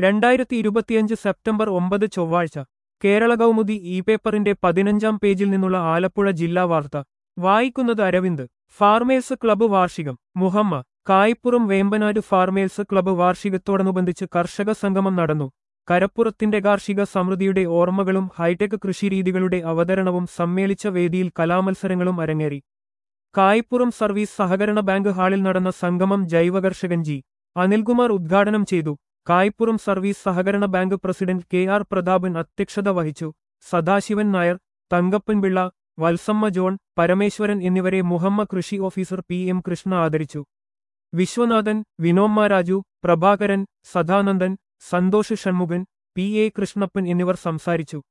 രണ്ടായിരത്തി ഇരുപത്തിയഞ്ച് സെപ്റ്റംബർ ഒമ്പത് ചൊവ്വാഴ്ച കേരള കൗമുദി ഇ പേപ്പറിന്റെ പതിനഞ്ചാം പേജിൽ നിന്നുള്ള ആലപ്പുഴ ജില്ലാ വാർത്ത വായിക്കുന്നത് അരവിന്ദ് ഫാർമേഴ്സ് ക്ലബ്ബ് വാർഷികം മുഹമ്മ കായ്പുറം വേമ്പനാട് ഫാർമേഴ്സ് ക്ലബ്ബ് വാർഷികത്തോടനുബന്ധിച്ച് കർഷക സംഗമം നടന്നു കരപ്പുറത്തിന്റെ കാർഷിക സമൃദ്ധിയുടെ ഓർമ്മകളും ഹൈടെക് കൃഷിരീതികളുടെ അവതരണവും സമ്മേളിച്ച വേദിയിൽ കലാമത്സരങ്ങളും അരങ്ങേറി കായ്പുറം സർവീസ് സഹകരണ ബാങ്ക് ഹാളിൽ നടന്ന സംഗമം ജൈവകർഷകൻ ജി അനിൽകുമാർ ഉദ്ഘാടനം ചെയ്തു കായ്പുറം സർവീസ് സഹകരണ bank president K R Prathapan അധ്യക്ഷത വഹിച്ചു സദാശിവൻ നായർ തങ്കപ്പൻപിള്ള വത്സമ്മ ജോൺ പരമേശ്വരൻ എന്നിവരെ മുഹമ്മ കൃഷി ഓഫീസർ പി എം കൃഷ്ണ ആദരിച്ചു വിശ്വനാഥൻ വിനോമ്മ രാജു പ്രഭാകരൻ സദാനന്ദൻ സന്തോഷ് ഷൺമുഖൻ പി എ കൃഷ്ണപ്പൻ എന്നിവർ സംസാരിച്ചു